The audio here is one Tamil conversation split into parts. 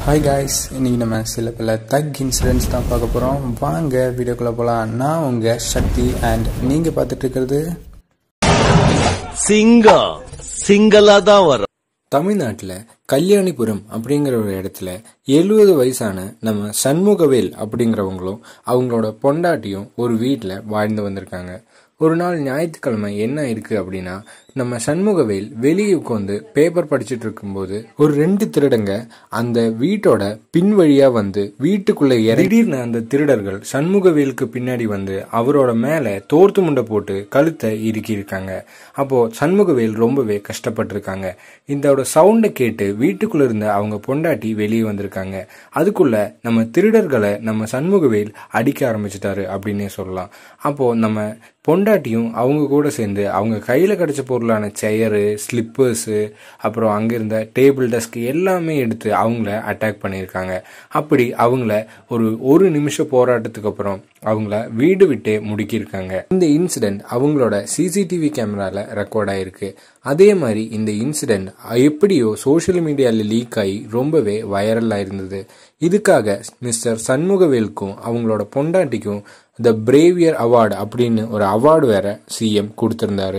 ஹாய் காய்ஸ் இன்னைக்கு நம்ம சில பல தக் இன்சிடென்ட்ஸ் தான் பார்க்க போகிறோம் வாங்க வீடியோக்குள்ளே போகலாம் நான் உங்கள் சக்தி அண்ட் நீங்கள் பார்த்துட்டு இருக்கிறது சிங்கம் சிங்களா தான் வரும் தமிழ்நாட்டில் கல்யாணிபுரம் அப்படிங்கிற ஒரு இடத்துல எழுபது வயசான நம்ம சண்முகவேல் அப்படிங்கிறவங்களும் அவங்களோட பொண்டாட்டியும் ஒரு வீட்டில் வாழ்ந்து வந்திருக்காங்க ஒரு நாள் ஞாயிற்றுக்கிழமை என்ன இருக்கு அப்படின்னா நம்ம சண்முகவேல் வெளியே உட்காந்து பேப்பர் படிச்சுட்டு இருக்கும்போது ஒரு ரெண்டு திருடங்க அந்த வீட்டோட பின் வழியா வந்து வீட்டுக்குள்ள இறங்கி திடீர்னு அந்த திருடர்கள் சண்முகவேலுக்கு பின்னாடி வந்து அவரோட மேல தோர்த்து முண்டை போட்டு கழுத்தை இறுக்கி இருக்காங்க அப்போ சண்முகவேல் ரொம்பவே கஷ்டப்பட்டிருக்காங்க இதோட சவுண்டை கேட்டு வீட்டுக்குள்ள இருந்த அவங்க பொண்டாட்டி வெளியே வந்திருக்காங்க அதுக்குள்ள நம்ம திருடர்களை நம்ம சண்முகவேல் அடிக்க ஆரம்பிச்சிட்டாரு அப்படின்னே சொல்லலாம் அப்போ நம்ம பொண்டாட்டியும் அவங்க கூட சேர்ந்து அவங்க கையில் கிடைச்ச பொருளான செயரு ஸ்லிப்பர்ஸு அப்புறம் அங்கே இருந்த டேபிள் டெஸ்க் எல்லாமே எடுத்து அவங்கள அட்டாக் பண்ணியிருக்காங்க அப்படி அவங்கள ஒரு ஒரு நிமிஷ போராட்டத்துக்கு அப்புறம் அவங்கள வீடு விட்டே முடுக்கியிருக்காங்க இந்த இன்சிடென்ட் அவங்களோட சிசிடிவி கேமரால ரெக்கார்ட் ஆயிருக்கு அதே மாதிரி இந்த இன்சிடென்ட் எப்படியோ சோஷியல் மீடியாவில் லீக் ஆகி ரொம்பவே வைரலாக இருந்தது இதுக்காக மிஸ்டர் சண்முகவேலுக்கும் அவங்களோட பொண்டாட்டிக்கும் த பிரேவியர் அவார்டு அப்படின்னு ஒரு அவார்டு வேற சிஎம் கொடுத்திருந்தாரு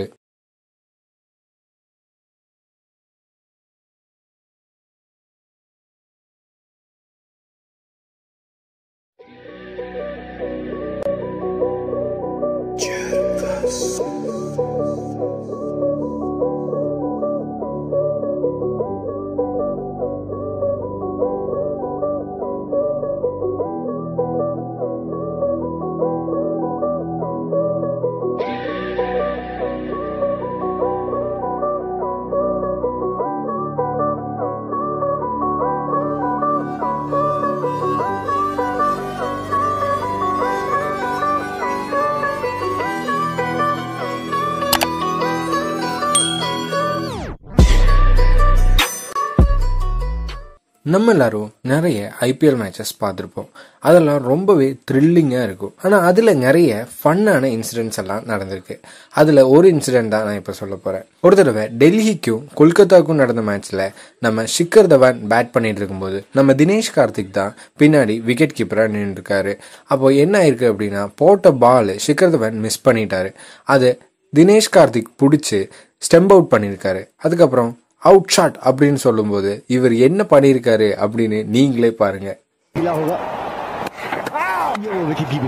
நம்ம எல்லாரும் நிறைய ஐபிஎல் மேட்சஸ் பார்த்துருப்போம் அதெல்லாம் ரொம்பவே த்ரில்லிங்காக இருக்கும் ஆனால் அதில் நிறைய ஃபன்னான இன்சிடென்ட்ஸ் எல்லாம் நடந்திருக்கு அதில் ஒரு இன்சிடென்ட் தான் நான் இப்போ சொல்ல போகிறேன் ஒரு தடவை டெல்லிக்கும் கொல்கத்தாவுக்கும் நடந்த மேட்ச்சில் நம்ம ஷிக்கர் தவான் பேட் பண்ணிட்டு இருக்கும்போது நம்ம தினேஷ் கார்த்திக் தான் பின்னாடி விக்கெட் கீப்பராக நின்றுருக்காரு அப்போ என்ன ஆயிருக்கு அப்படின்னா போட்ட பால் ஷிக்கர் தவான் மிஸ் பண்ணிட்டாரு அது தினேஷ் கார்த்திக் பிடிச்சி ஸ்டெம்ப் அவுட் பண்ணியிருக்காரு அதுக்கப்புறம் அவுட் ஷாட் அப்படின்னு சொல்லும்போது இவர் என்ன பண்ணியிருக்காரு அப்படின்னு நீங்களே பாருங்க मिला होगा ये विकेट कीपिंग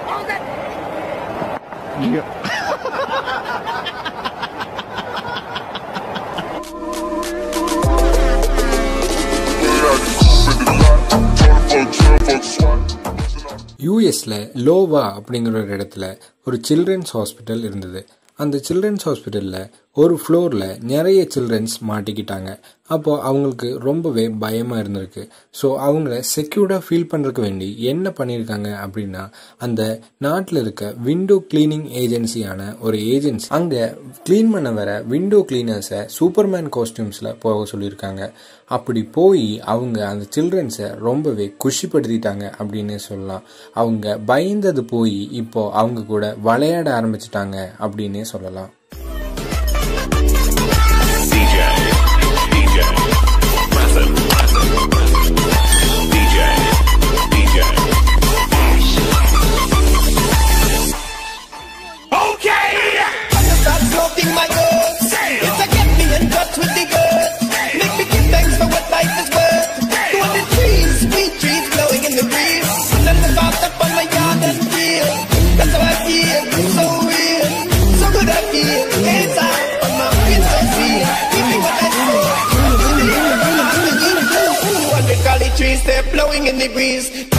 ये யூஎஸ்ல லோவா அப்படிங்கிற ஒரு இடத்துல ஒரு சில்ட்ரன்ஸ் ஹாஸ்பிட்டல் இருந்தது அந்த சில்ட்ரன்ஸ் ஹாஸ்பிட்டலில் ஒரு ஃப்ளோரில் நிறைய சில்ட்ரன்ஸ் மாட்டிக்கிட்டாங்க அப்போ அவங்களுக்கு ரொம்பவே பயமாக இருந்திருக்கு ஸோ அவங்கள செக்யூர்டாக ஃபீல் பண்ணுறதுக்கு வேண்டி என்ன பண்ணியிருக்காங்க அப்படின்னா அந்த நாட்டில் இருக்க விண்டோ கிளீனிங் ஏஜென்சியான ஒரு ஏஜென்சி அங்கே க்ளீன் பண்ண வர விண்டோ கிளீனர்ஸை சூப்பர்மேன் காஸ்டியூம்ஸில் போக சொல்லியிருக்காங்க அப்படி போய் அவங்க அந்த சில்ட்ரன்ஸை ரொம்பவே குஷிப்படுத்திட்டாங்க அப்படின்னு சொல்லலாம் அவங்க பயந்தது போய் இப்போ அவங்க கூட விளையாட ஆரம்பிச்சிட்டாங்க அப்படின்னே சொல்லலாம் DJ, DJ, massive, massive, DJ, DJ. Okay! Start smoking my goods. It's a get me in touch with the good. Make me give thanks for what life is worth. Go on the trees, sweet trees blowing in the breeze. Let the thoughts up on my yard and feel. That's how I feel, so real. So good I feel. Hands out on my feet so feel. Give me what I feel. On the collie trees, they're blowing in the breeze.